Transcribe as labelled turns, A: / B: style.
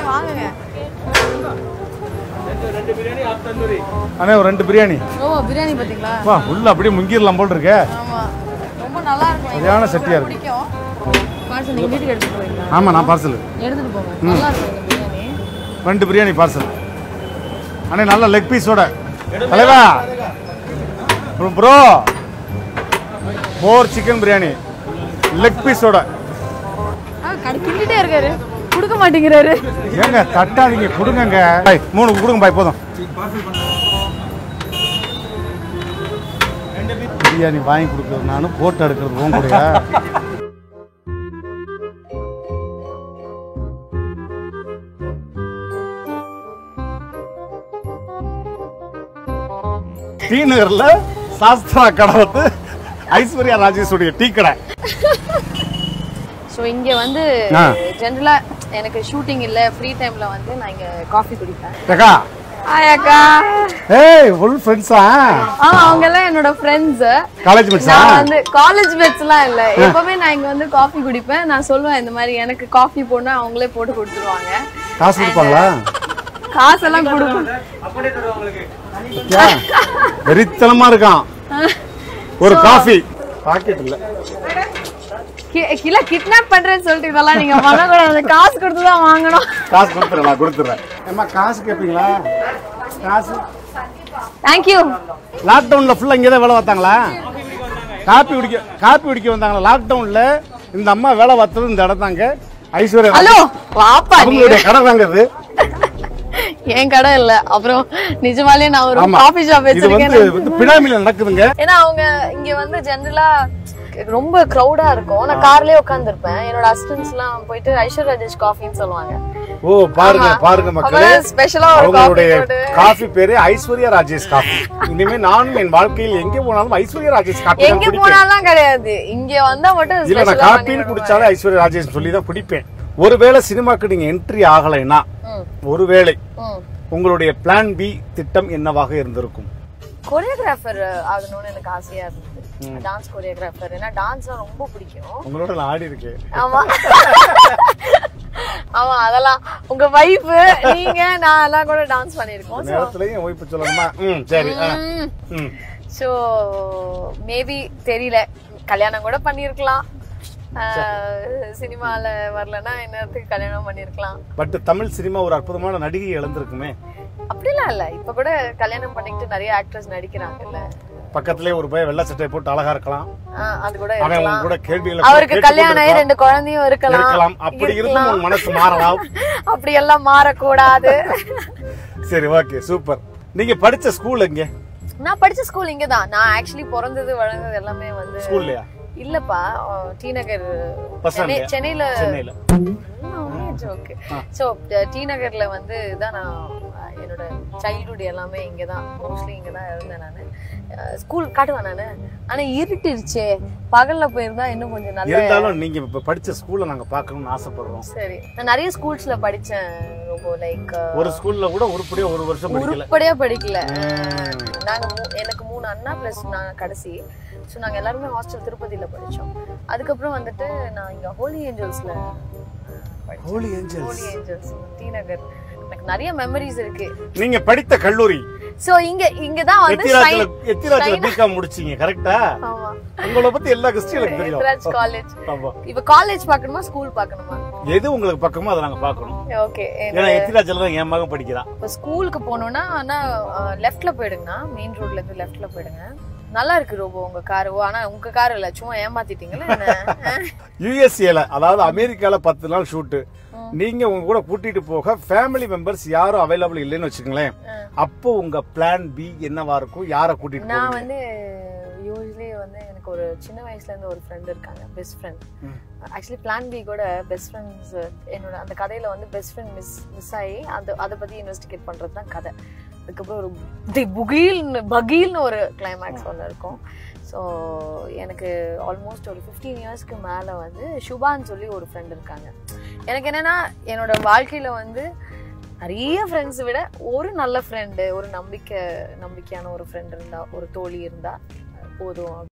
A: வாங்குங்க
B: அண்ணே ஒரு ரெண்டு பிரியாணி
A: ஓ பிரியாணி பாத்தீங்களா
B: வா உள்ள அப்படியே முங்கிடலாம் போல் இருக்கே
A: ஆமா ரொம்ப நல்லா இருக்கும் எனக்கு
B: சரியான
A: ரொம்ப
B: சட்டியா இருக்கு.
A: பிடிக்கும் பார்சல் நீங்க வீட்டுக்கு எடுத்துட்டு போவீங்களா
B: ஆமாம் நான் பார்சல்
A: எடுத்துட்டு போங்க நல்லா இருக்கும் இந்த பிரியாணி
B: ரெண்டு பிரியாணி பார்சல் அண்ணே நல்ல லெக் பீஸோட தலைவா bro four chicken biryani leg பீஸோட
A: ஆ கடை கிண்டிட்டே இருக்காரு கொடுக்க மாட்டேங்கிறாரு
B: ஏங்க தட்டாதீங்க கொடுங்கங்க பாய் மூணு கொடுங்க பாய் போதும் பிரியாணி வாங்கி கொடுக்குறது நானும் போட்டோ எடுக்கிறது உன் கூடயா டி நகர்ல சாஸ்திரா கடை வந்து ஐஸ்வர்யா ராஜேஷுடைய டீ கடை
A: ஸோ இங்க வந்து
B: ஆ.
A: ஜென்ரலா எனக்கு ஷூட்டிங் இல்ல ஃப்ரீ டைம்ல வந்து நான் இங்க காஃபி குடிப்பேன்
B: அக்கா
A: ஹாய் அக்கா
B: ஏய் ஃபுல் ஃப்ரெண்ட்ஸா
A: ஆ அவங்க எல்லாம் என்னோட ஃப்ரெண்ட்ஸ்
B: காலேஜ் மேட்ஸா
A: நான் வந்து காலேஜ் மேட்ச்லாம் இல்ல எப்பவுமே நான் இங்க வந்து காஃபி குடிப்பேன் நான் சொல்லுவேன் இந்த மாதிரி எனக்கு காஃபி போடனா அவங்களே போட்டு கொடுத்துருவாங்க
B: காசு கொடுப்பாங்களா
A: காசெல்லாம் கொடுப்போம்
B: யா, வெறித்தனமா இருக்கான் ஒரு காஃபி பாக்கெட் இல்ல
A: கிலோ கிட்னாப் பண்றேன்னு சொல்லிட்டு இதெல்லாம் நீங்க பண்ணக்கூடாது காசு கொடுத்து தான் வாங்கணும்
B: காசு கொடுத்துறேன் நான் கொடுத்துறேன் ஏம்மா காசு கேட்பீங்களா காசு
A: தேங்க்யூ
B: லாக்டவுன்ல ஃபுல்லா இங்கே தான் வேலை பார்த்தாங்களா காப்பி குடிக்க காப்பி குடிக்க வந்தாங்களா லாக்டவுன்ல இந்த அம்மா வேலை பார்த்தது இந்த இடம் தாங்க ஐஸ்வர்யா
A: ஹலோ வாப்பா நீ
B: அவங்களுடைய கடை தாங்க இது
A: என் கடை இல்ல அப்புறம் நிஜமாலே நான் ஒரு
B: ஆமா
A: காஃபி ஷாப்
B: இது வந்து
A: வச்சிருக்கேன்
B: வந்து பினாமில நடக்குதுங்க
A: ஏன்னா அவங்க இங்க வந்து ஜெனரலா ரொம்ப க்ரௌடா இருக்கும் நான் கார்லயே உட்கார்ந்திருப்பேன் என்னோட அசிஸ்டன்ஸ் எல்லாம் போயிட்டு ஐஸ்வர் ராஜேஷ் காஃபின்னு சொல்லுவாங்க
B: ஓ பாருங்க
A: ஆமா.
B: பாருங்க மக்களே
A: அப்புறம் ஸ்பெஷலா ஒரு காஃபி
B: அவங்களுடைய
A: போட்டு
B: காஃபி பேரு ஐஸ்வர்யா ராஜேஷ் காஃபி இனிமே நானும் என் வாழ்க்கையில் எங்கே போனாலும் ஐஸ்வர்யா ராஜேஷ் காஃபி
A: எங்க போனாலும் கிடையாது இங்க வந்தா மட்டும்
B: இல்ல நான்
A: ஸ்பெஷலா
B: காப்பின்னு குடிச்சாலே ஐஸ்வர்யா ராஜேஷ் சொல்லி தான் குடிப்பேன் ஒருவேளை சினிமாக்கு நீங்க என்ட்ரி ஆகலைன்னா ஒருவேளை உங்களுடைய பிளான் பி திட்டம் என்னவாக இருந்திருக்கும்
A: கொரியோகிராஃபர் ஆகணும்னு எனக்கு ஆசையா இருந்தது டான்ஸ் கொரியோகிராஃபர் ஏன்னா டான்ஸ் ரொம்ப பிடிக்கும்
B: உங்களோட நான் ஆடி இருக்கேன்
A: ஆமா ஆமா அதெல்லாம் உங்க வைஃப் நீங்க நான் எல்லாம் கூட டான்ஸ் பண்ணிருக்கோம் So,
B: நேரத்துலயும் ஒய்ப்பு சொல்லணுமா ம் சரி ஆ.
A: ம்.
B: ம்
A: ஸோ மேபி தெரியல கல்யாணம் கூட பண்ணியிருக்கலாம் சினிமால வரலன்னா என்னத்துக்கு கல்யாணம் பண்ணியிருக்கலாம்
B: பட் தமிழ் சினிமா ஒரு அற்புதமான நடிகை இழந்திருக்குமே
A: அப்படிலாம் இல்ல இப்ப கூட கல்யாணம் பண்ணிக்கிட்டு நிறைய ஆக்ட்ரஸ் நடிக்கிறாங்கல்ல
B: பக்கத்திலே ஒரு பையன் வெள்ளை சட்டை போட்டு அழகா இருக்கலாம்
A: ஆஹ் அது கூட
B: அவன்
A: இருக்கலாம்
B: உங்க கூட கேள்விகளை
A: அவருக்கு
B: கேட்டுக்
A: கல்யாணம் ஆகி
B: கொண்டிருக்கலாம்.
A: ரெண்டு குழந்தையும் இருக்கலாம்
B: இருக்கலாம் அப்படி இருந்தும் உன் மனசு மாறலாம்
A: அப்படி எல்லாம் மாறக்கூடாது
B: சரி ஓகே சூப்பர் நீங்க படிச்ச ஸ்கூல் எங்க
A: நான் படிச்ச ஸ்கூல் இங்கதான் நான் ஆக்சுவலி பிறந்தது வளர்ந்தது எல்லாமே வந்து
B: ஸ்கூல்லையா
A: இல்லப்பா அஹ், டி நகர்
B: பஸ்
A: சென்னை-
B: ஸ்டாண்ட்லயா?
A: சென்னையில
B: சென்னையில
A: ஜோக்கு ஸோ டி நகர்ல வந்து தான் நான் அஹ், என்னோட சைல்ட்ஹுட் எல்லாமே இங்க தான் மோஸ்ட்லி இங்க தான் இருந்தேன் நான் ஸ்கூல் காட்டுவேன் நான் ஆனா இருட்டிருச்சே பகல்ல போயிருந்தா இன்னும் கொஞ்சம் நல்ல
B: இருந்தாலும் நீங்க இப்ப படிச்ச ஸ்கூல்ல நாங்க பார்க்கணும்னு ஆசைப்படுறோம்
A: சரி நான் நிறைய ஸ்கூல்ஸ்ல படிச்சேன் ரொம்ப லைக்
B: ஒரு ஸ்கூல்ல கூட உருப்படியா ஒரு வருஷம் படிக்கல
A: உருப்படியா படிக்கல அஹ், நாங்க மூ- எனக்கு மூணு அண்ணா பிளஸ் நான் கடைசி ஸோ நாங்க எல்லாருமே ஹாஸ்டல் திருப்பதியில படிச்சோம் அதுக்கப்புறம் வந்துட்டு நான் இங்க ஹோலி ஏஞ்சல்ஸ்ல
B: holy angels
A: holy angels T Nagar எனக்கு நிறைய மெமரிஸ் இருக்கு
B: நீங்க படித்த கல்லூரி
A: சோ இங்க இங்க தான் வந்து
B: எத்திராஜ்ல
A: Stein-
B: எத்திராஜ்ல
A: Stein-
B: பிகாம் முடிச்சீங்க கரெக்டா
A: ஆமா
B: உங்களை பத்தி எல்லா ஹிஸ்டரி எனக்கு
A: எத்ராஜ்
B: தெரியும்
A: காலேஜ்
B: ஆமா
A: இப்ப காலேஜ் பார்க்கணுமா ஸ்கூல் பார்க்கணுமா
B: எது உங்களுக்கு பக்கமோ அதை நாங்க பார்க்கணும்
A: ஓகே
B: ஏன்னா எத்திராஜ்ல தான் என் மகன் படிக்கிறான்
A: இப்போ ஸ்கூலுக்கு போகணும்னா ஆனா லெஃப்ட்ல போயிடுங்கண்ணா மெயின் ரோட்ல இருந்து லெஃப்ட்ல போயிடுங்க நல்லா இருக்கு ரோபோ உங்க கார் ஓ ஆனா உங்க கார் இல்ல சும்மா ஏமாத்திட்டீங்களா என்ன
B: யுஎஸ்ஏல அதாவது அமெரிக்கால பத்து நாள் ஷூட்டு நீங்க உங்க கூட கூட்டிட்டு போக ஃபேமிலி மெம்பர்ஸ் யாரும் அவைலபிள் இல்லைன்னு வச்சுக்கோங்களேன் அப்போ உங்க பிளான் பி என்னவா இருக்கும் யார கூட்டிட்டு
A: நான்
B: போவீங்க
A: வந்து யூஸ்வலி வந்து எனக்கு ஒரு சின்ன வயசுல இருந்து ஒரு ஃப்ரெண்ட் இருக்காங்க best friend actually plan B கூட பெஸ்ட் ஃப்ரெண்ட்ஸ் என்னோட அந்த கதையில வந்து பெஸ்ட் ஃப்ரெண்ட் மிஸ் மிஸ் ஆகி அந்த அதை பத்தி இன்வெஸ்டிகேட் பண்றது தான் கதை அதுக்கப்புறம் ஒரு தி புகீல்னு பகீல்னு ஒரு கிளைமேக்ஸ் ஒன்று இருக்கும் ஸோ எனக்கு ஆல்மோஸ்ட் ஒரு ஃபிஃப்டீன் இயர்ஸ்க்கு மேலே வந்து சுபான்னு சொல்லி ஒரு ஃப்ரெண்ட் இருக்காங்க எனக்கு என்னன்னா என்னோட வாழ்க்கையில வந்து நிறைய ஃப்ரெண்ட்ஸ் விட ஒரு நல்ல ஃப்ரெண்டு ஒரு நம்பிக்கை நம்பிக்கையான ஒரு ஃப்ரெண்ட் இருந்தா ஒரு தோழி இருந்தா போதும்